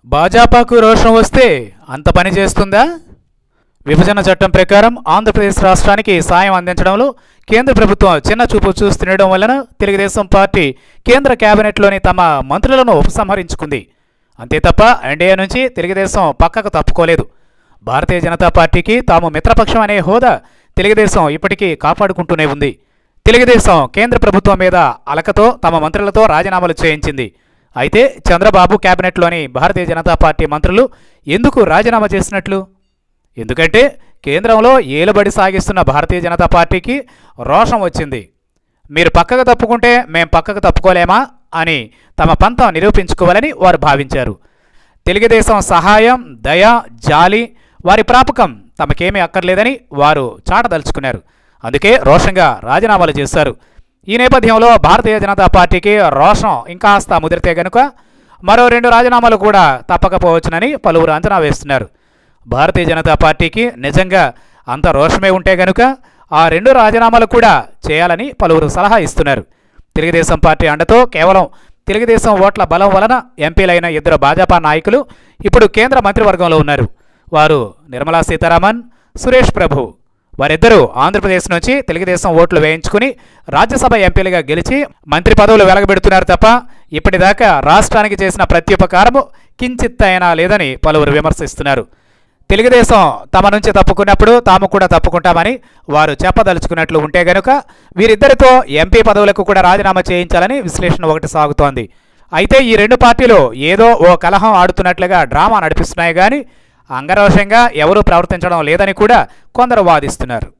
భాజపాకు రోషం వస్తే అంత పని చేస్తుందా విభజన చట్టం ప్రకారం ఆంధ్రప్రదేశ్ రాష్ట్రానికి సాయం అందించడంలో కేంద్ర ప్రభుత్వం చిన్న చూపు చూస్తుండడం వలన తెలుగుదేశం పార్టీ కేంద్ర కేబినెట్లోని తమ మంత్రులను ఉపసంహరించుకుంది అంతే తప్ప ఎన్డీఏ నుంచి తెలుగుదేశం పక్కకు తప్పుకోలేదు భారతీయ జనతా పార్టీకి తాము మిత్రపక్షం అనే హోదా తెలుగుదేశం ఇప్పటికీ కాపాడుకుంటూనే ఉంది తెలుగుదేశం కేంద్ర ప్రభుత్వం మీద అలకతో తమ మంత్రులతో రాజీనామాలు చేయించింది అయితే చంద్రబాబు కేబినెట్లోని భారతీయ జనతా పార్టీ మంత్రులు ఎందుకు రాజీనామా చేసినట్లు ఎందుకంటే కేంద్రంలో ఏలుబడి సాగిస్తున్న భారతీయ జనతా పార్టీకి రోషం వచ్చింది మీరు పక్కకు తప్పుకుంటే మేం పక్కకు తప్పుకోలేమా అని తమ పంతం నిరూపించుకోవాలని వారు భావించారు తెలుగుదేశం సహాయం దయ జాలి వారి ప్రాపకం తమకేమీ అక్కర్లేదని వారు చాటదలుచుకున్నారు అందుకే రోషంగా రాజీనామాలు చేశారు ఈ నేపథ్యంలో భారతీయ జనతా పార్టీకి రోషం ఇంకాస్త ముదిరితే గనుక మరో రెండు రాజీనామాలు కూడా తప్పకపోవచ్చునని పలువురు అంచనా వేస్తున్నారు భారతీయ జనతా పార్టీకి నిజంగా అంత రోషమే ఉంటే గనుక ఆ రెండు రాజీనామాలు కూడా చేయాలని పలువురు సలహా ఇస్తున్నారు తెలుగుదేశం పార్టీ అండతో కేవలం తెలుగుదేశం ఓట్ల బలం వలన ఎంపీలైన ఇద్దరు భాజపా నాయకులు ఇప్పుడు కేంద్ర మంత్రివర్గంలో ఉన్నారు వారు నిర్మలా సీతారామన్ సురేష్ ప్రభు వారిద్దరూ ఆంధ్రప్రదేశ్ నుంచి తెలుగుదేశం ఓట్లు వేయించుకుని రాజ్యసభ ఎంపీలుగా గెలిచి మంత్రి పదవులు వెలగబెడుతున్నారు తప్ప ఇప్పటిదాకా రాష్ట్రానికి చేసిన ప్రత్యుపకారము కించిత్ అయినా లేదని పలువురు విమర్శిస్తున్నారు తెలుగుదేశం తమ నుంచి తప్పుకున్నప్పుడు తాము కూడా తప్పుకుంటామని వారు చెప్పదలుచుకున్నట్లు ఉంటే గనుక వీరిద్దరితో ఎంపీ పదవులకు కూడా రాజీనామా చేయించాలని విశ్లేషణ ఒకటి సాగుతోంది అయితే ఈ రెండు పార్టీలు ఏదో ఓ కలహం ఆడుతున్నట్లుగా డ్రామా నడిపిస్తున్నాయి కానీ అంగరోషంగా ఎవరూ ప్రవర్తించడం లేదని కూడా కొందరు వాదిస్తున్నారు